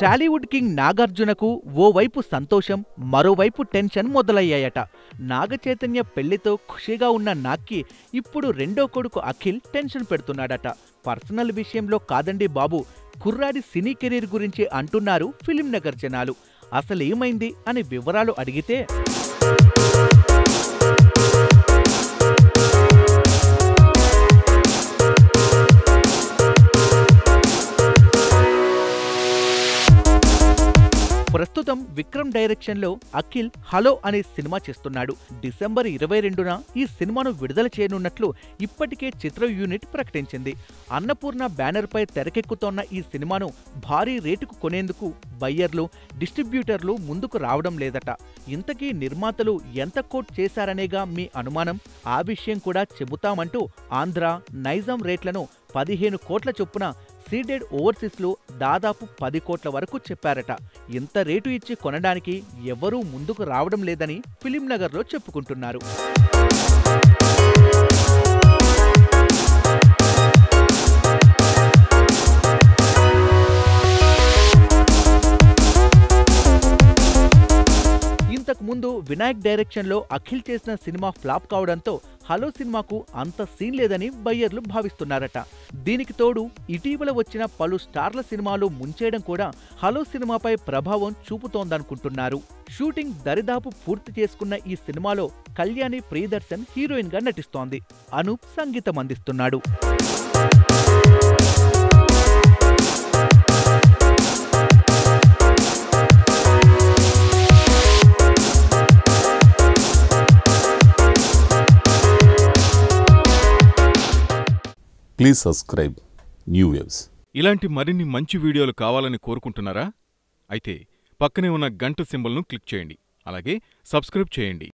Tollywood king నాగార్జునకు ఓవైపు సంతోషం మరోవైపు టెన్షన్ మొదలయ్యాయట నాగచైతన్య పెళ్లితో ఖుషీగా ఉన్న నాక్కి ఇప్పుడు రెండో కొడుకు అఖిల్ టెన్షన్ పెడుతున్నాడట పర్సనల్ విషయంలో కాదండి బాబు కుర్రాడి సినీ కెరీర్ గురించి అంటున్నారు ఫిలిం నగర్ జనాలు అసలేమైంది అని వివరాలు అడిగితే ప్రస్తుతం విక్రమ్ డైరెక్షన్లో అఖిల్ హలో అనే సినిమా చేస్తున్నాడు డిసెంబర్ ఇరవై రెండున ఈ సినిమాను విడుదల చేయనున్నట్లు ఇప్పటికే చిత్ర యూనిట్ ప్రకటించింది అన్నపూర్ణ బ్యానర్పై తెరకెక్కుతోన్న ఈ సినిమాను భారీ రేటుకు కొనేందుకు బయ్యర్లు డిస్ట్రిబ్యూటర్లు ముందుకు రావడం లేదట ఇంతకీ నిర్మాతలు ఎంత కోట్ చేశారనేగా మీ అనుమానం ఆ విషయం కూడా చెబుతామంటూ ఆంధ్ర నైజాం రేట్లను పదిహేను కోట్ల చొప్పున సీడెడ్ ఓవర్సీస్లో దాదాపు పది కోట్ల వరకు చెప్పారట ఇంత రేటు ఇచ్చి కొనడానికి ఎవరూ ముందుకు రావడం లేదని ఫిలిం నగర్లో చెప్పుకుంటున్నారు ఇంతకు ముందు వినాయక్ డైరెక్షన్లో అఖిల్ చేసిన సినిమా ఫ్లాప్ కావడంతో హలో సినిమాకు అంత సీన్ లేదని బయ్యర్లు భావిస్తున్నారట దీనికి తోడు ఇటీవల వచ్చిన పలు స్టార్ల సినిమాలు ముంచేయడం కూడా హలో సినిమాపై ప్రభావం చూపుతోందనుకుంటున్నారు షూటింగ్ దరిదాపు పూర్తి చేసుకున్న ఈ సినిమాలో కళ్యాణి ప్రియదర్శన్ హీరోయిన్ గా నటిస్తోంది అనూప్ సంగీతం అందిస్తున్నాడు Please subscribe New Waves. ఇలాంటి మరిన్ని మంచి వీడియోలు కావాలని కోరుకుంటున్నారా అయితే పక్కనే ఉన్న గంట సింబల్ను క్లిక్ చేయండి అలాగే సబ్స్క్రైబ్ చేయండి